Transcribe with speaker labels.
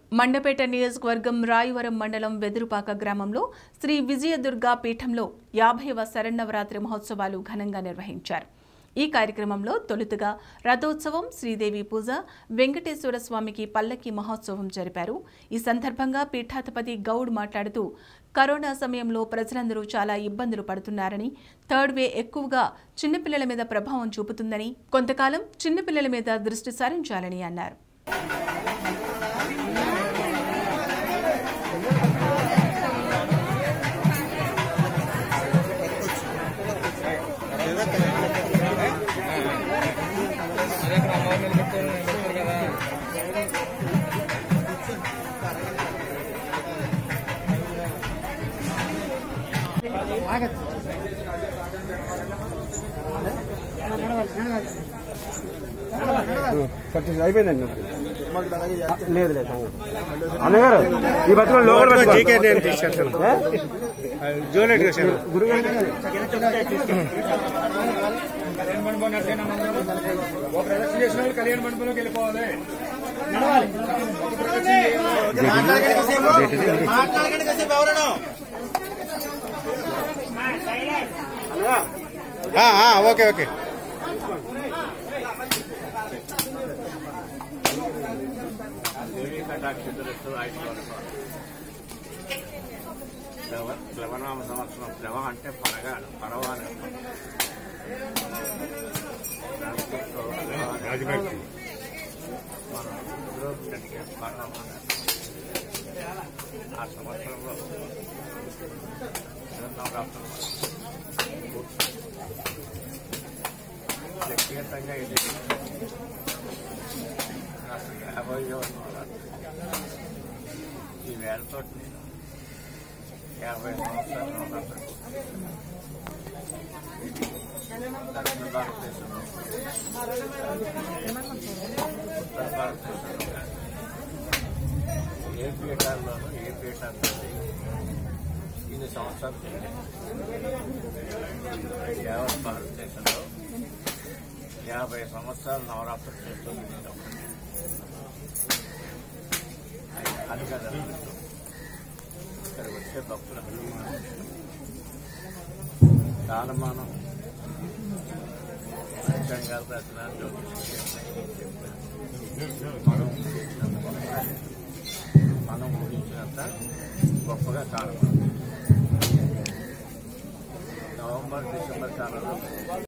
Speaker 1: మండపేట నియోజకవర్గం రాయవరం మండలం వెదురుపాక గ్రామంలో శ్రీ విజయదుర్గా పీఠంలో యాభైవ శరన్నవరాత్రి మహోత్సవాలు ఘనంగా నిర్వహించారు ఈ కార్యక్రమంలో తొలుతగా రథోత్సవం శ్రీదేవి పూజ వెంకటేశ్వర స్వామికి పల్లకి మహోత్సవం జరిపారు ఈ సందర్భంగా పీఠాధిపతి గౌడ్ మాట్లాడుతూ కరోనా సమయంలో ప్రజలందరూ చాలా ఇబ్బందులు పడుతున్నారని థర్డ్ వే ఎక్కువగా చిన్నపిల్లల మీద ప్రభావం చూపుతుందని కొంతకాలం చిన్నపిల్లల మీద దృష్టి సారించాలని అన్నారు
Speaker 2: పట్టింది అయిపోయిందండి లేదు లేదు అన్నగారు ఈ బతుకులు లోపల
Speaker 3: జీకే నేను తీసుకెళ్తాను జూలెట్ చేశాను
Speaker 2: గురుగారు
Speaker 3: ఒక ప్రదక్షిణ చేసిన వాళ్ళు కళ్యాణ మండపంలోకి వెళ్ళిపోవాలి ఆ, ఆ, ఓకే ఓకే
Speaker 4: ప్లవనామ సంవత్సరం ప్లవ అంటే పరగాడు పరవాడు
Speaker 3: రాజభక్తి
Speaker 4: ఆ సంవత్సరంలో వ్యక్తిగతంగా ఇది అసలు యాభై ఈ వేలతో నేను యాభై సంవత్సరాలు ఉన్నప్పుడు దక్షిణ భారతదేశంలో ఉత్తర భారతదేశంలో కానీ ఏ పీఠాల్లోనూ ఏ పీఠాల్లో ఇన్ని సంవత్సరాలు చేయలేదు. యావత్ భారతదేశంలో యాభై సంవత్సరాలు నవరాత్రులు చేస్తుంది నేను ఒకటి. అది కదా ఇక్కడికి వచ్చే భక్తులకు కాలమానం పంచాంగాల ప్రశ్న మనం మనం ఊహించినంత గొప్పగా కాలమానం నవంబర్ డిసెంబర్ కాలంలో